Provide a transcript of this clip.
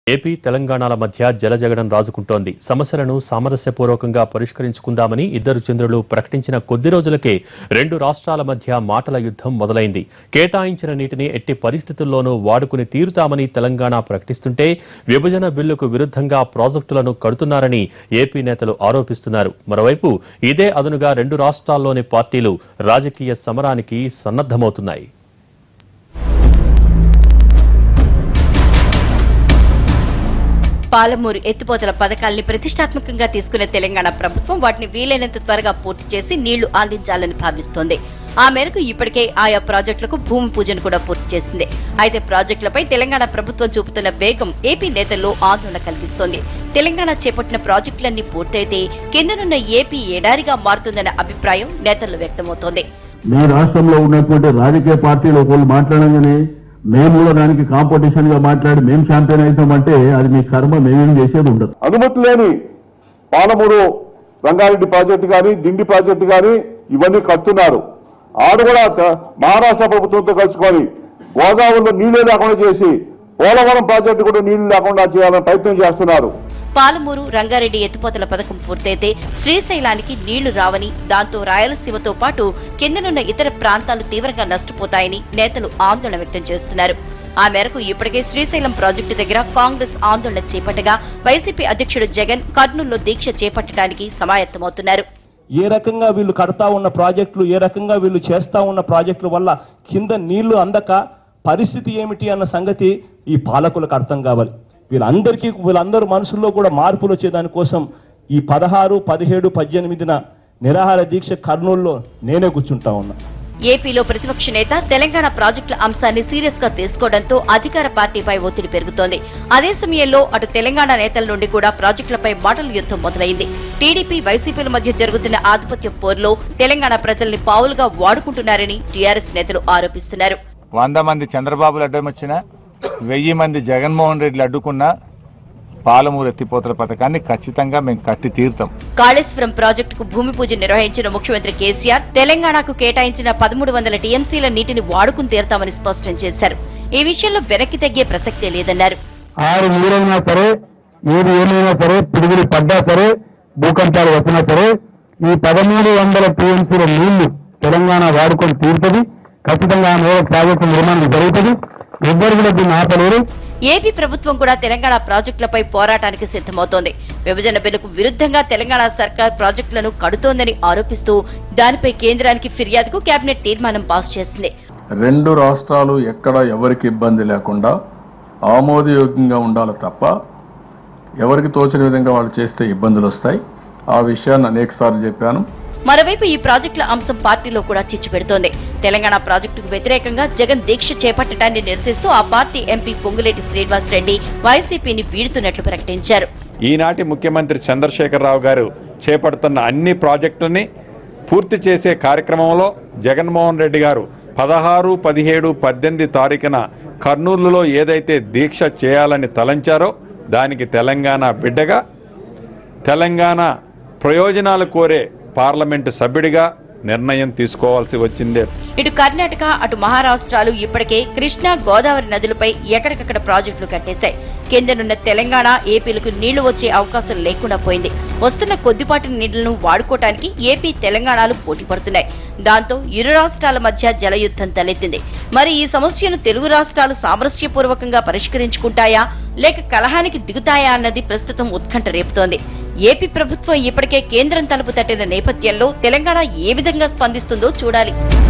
AP తెలంగాణల మధ్య జలజగడం రాజుకుంటోంది సమస్యలను సామరస్యపూర్వకంగా పరిష్కరించుకుందామని ఇద్దరు చంద్రులు ప్రకటించిన కొద్ది రోజులకే రెండు రాష్ట్రాల మధ్య మాటల యుద్ధం మొదలైంది కేటాయించిన నీటిని ఎట్టి పరిస్థితుల్లోనూ వాడుకుని తీరుతామని తెలంగాణ ప్రకటిస్తుంటే విభజన బిల్లుకు విరుద్ధంగా ప్రాజెక్టులను కడుతున్నారని ఏపీ నేతలు ఆరోపిస్తున్నారు మరోవైపు ఇదే అదనుగా రెండు రాష్ట్రాల్లోని పార్టీలు రాజకీయ సమరానికి సన్నద్దమవుతున్నాయి పాలమూరు ఎత్తిపోతల పథకాల్ని ప్రతిష్టాత్మకంగా తీసుకునే తెలంగాణ ప్రభుత్వం వాటిని వీలైనంత త్వరగా పూర్తి చేసి నీళ్లు అందించాలని భావిస్తోంది ఆ మేరకు ఇప్పటికే ఆయా ప్రాజెక్టులకు భూమి పూజను కూడా పూర్తి చేసింది అయితే ప్రాజెక్టులపై తెలంగాణ ప్రభుత్వం చూపుతున్న వేగం ఏపీ నేతల్లో ఆందోళన కలిగిస్తోంది తెలంగాణ చేపట్టిన ప్రాజెక్టులన్నీ పూర్తయితే కిందనున్న ఏపీ ఎడారిగా మారుతుందన్న అభిప్రాయం నేతల్లో వ్యక్తమవుతోంది మీ రాష్ట్రంలో ఉన్నటువంటి రాజకీయ పార్టీలు ఒకళ్ళు మాట్లాడగానే మేము కూడా దానికి కాంపిటీషన్ గా మాట్లాడి మేము ఛాంపియన్ అవుతామంటే అది మీ కర్మ మేమేం చేసేది ఉండదు అనుమతి లేని పాలమూరు రంగారెడ్డి ప్రాజెక్టు కానీ దిండి ప్రాజెక్టు కానీ ఇవన్నీ కడుతున్నారు ఆడు కూడా త- మహారాష్ట్ర ప్రభుత్వంతో కలుసుకొని గోదావరిలో నీళ్లే లేకుండా చేసి పోలవరం ప్రాజెక్టు కూడా నీళ్లు లేకుండా చేయాలని ప్రయత్నం చేస్తున్నారు పాలమూరు రంగారెడ్డి ఎత్తిపోతల పథకం పూర్తయితే శ్రీశైలానికి నీళ్లు రావని దాంతో రాయలసీమతో పాటు కిందనున్న ఇతర ప్రాంతాలు తీవ్రంగా నష్టపోతాయని నేతలు ఆందోళన వ్యక్తం చేస్తున్నారు ఆ మేరకు ఇప్పటికే శ్రీశైలం ప్రాజెక్టు దగ్గర కాంగ్రెస్ ఆందోళన చేపట్టగా వైసీపీ అధ్యక్షుడు జగన్ కర్నూలులో దీక్ష చేపట్టడానికి సమాయత్తమవుతున్నారు ఏ రకంగా వీళ్ళు కడతా ఉన్న ప్రాజెక్టులు ఏ రకంగా వీళ్ళు చేస్తా ఉన్న ప్రాజెక్టుల వల్ల కింద నీళ్లు అందక పరిస్థితి ఏమిటి అన్న సంగతి ఈ పాలకులకు అర్థం కావాలి వీళ్ళందరికీ వీళ్ళందరూ మనసుల్లో కూడా మార్పులు వచ్చే దానికోసం ఈ పదహారు పదిహేడు పద్దెనిమిదిన నిరాహార దీక్ష కర్నూలులో నేనే కూర్చుంటా ఉన్నా ఏపీలో ప్రతిపక్ష నేత తెలంగాణ ప్రాజెక్టుల అంశాన్ని సీరియస్ గా తీసుకోవడంతో అధికార పార్టీపై ఒత్తిడి పెరుగుతోంది అదే సమయంలో అటు తెలంగాణ నేతల నుండి కూడా ప్రాజెక్టులపై మాటల యుద్ధం మొదలైంది టీడీపీ వైసీపీల మధ్య జరుగుతున్న ఆధిపత్య పోరులో తెలంగాణ ప్రజల్ని పావులుగా వాడుకుంటున్నారని టీఆర్ఎస్ నేతలు ఆరోపిస్తున్నారు వంద మంది చంద్రబాబులు అడ్డం వచ్చిన వెయ్యి మంది జగన్మోహన్ రెడ్డిలు అడ్డుకున్న పాలమూరు ఎత్తిపోతల పథకాన్ని ఖచ్చితంగా మేము కట్టి తీరుతాం కాళేశ్వరం ప్రాజెక్టుకు భూమి పూజ నిర్వహించిన ముఖ్యమంత్రి కేసీఆర్ తెలంగాణకు కేటాయించిన పదమూడు వందల టీఎంసీల నీటిని వాడుకుని తీరతామని స్పష్టం చేశారు ఈ విషయంలో వెనక్కి తగ్గే ప్రసక్తే లేదన్నారు ఆరు నీరైనా సరే ఏది ఏమైనా సరే పిడుగులు పడ్డా సరే భూకంపాలు వచ్చినా సరే ఈ పదమూడు వందల టీఎంసీల నీళ్లు తెలంగాణ వాడుకొని తీరుతుంది ఖచ్చితంగా ఆ మేర ప్రాజెక్టు నిర్మాణం జరుగుతుంది ఎవ్వరు కూడా దీన్ని ఆపలేరు ఏపీ ప్రభుత్వం కూడా తెలంగాణ ప్రాజెక్టులపై పోరాటానికి సిద్దమవుతోంది విభజన బిల్లుకు విరుద్ధంగా తెలంగాణ సర్కార్ ప్రాజెక్టులను కడుతోందని ఆరోపిస్తూ దానిపై కేంద్రానికి ఫిర్యాదుకు కేబినెట్ తీర్మానం పాస్ చేసింది రెండు రాష్ట్రాలు ఎక్కడ ఎవరికి ఇబ్బంది లేకుండా ఆమోదయోగ్యంగా ఉండాలి తప్ప ఎవరికి తోచిన విధంగా వాళ్ళు చేస్తే ఇబ్బందులు వస్తాయి ఆ విషయాన్ని అనేకసార్లు చెప్పాను మరోవైపు ఈ ప్రాజెక్టుల అంశం పార్టీలో కూడా చిచ్చు పెడుతోంది తెలంగాణ ప్రాజెక్టుకు వ్యతిరేకంగా జగన్ దీక్ష చేపట్టడాన్ని నిరసిస్తూ ఆ పార్టీ ఎంపీ పొంగులేటి శ్రీనివాస్ రెడ్డి వైసీపీని వీడుతున్నట్లు ప్రకటించారు ఈనాటి ముఖ్యమంత్రి చంద్రశేఖరరావు గారు చేపడుతున్న అన్ని ప్రాజెక్టులని పూర్తి చేసే కార్యక్రమంలో జగన్మోహన్ రెడ్డి గారు పదహారు పదిహేడు పద్దెనిమిది తారీఖున కర్నూలులో ఏదైతే దీక్ష చేయాలని తలంచారో దానికి తెలంగాణ బిడ్డగా తెలంగాణ ప్రయోజనాలు కోరే పార్లమెంటు సభ్యుడిగా నిర్ణయం తీసుకోవాల్సి వచ్చిందే ఇటు కర్ణాటక అటు మహారాష్ట్రాలు ఇప్పటికే కృష్ణా గోదావరి నదులపై ఎక్కడికక్కడ ప్రాజెక్టులు కట్టేశాయి కిందనున్న తెలంగాణ ఏపీలకు నీళ్లు వచ్చే అవకాశం లేకుండా పోయింది వస్తున్న కొద్దిపాటి నీళ్లను వాడుకోవటానికి ఏపీ తెలంగాణలు పోటీ పడుతున్నాయి దాంతో ఇరు రాష్ట్రాల మధ్య జలయుద్ధం తలెత్తింది మరి ఈ సమస్యను తెలుగు రాష్ట్రాలు సామరస్యపూర్వకంగా పరిష్కరించుకుంటాయా లేక కలహానికి దిగుతాయా అన్నది ప్రస్తుతం ఉత్కంఠ రేపుతోంది ఏపీ ప్రభుత్వం ఇప్పటికే కేంద్రం తలుపు తట్టిన నేపథ్యంలో తెలంగాణ ఏ విధంగా స్పందిస్తుందో చూడాలి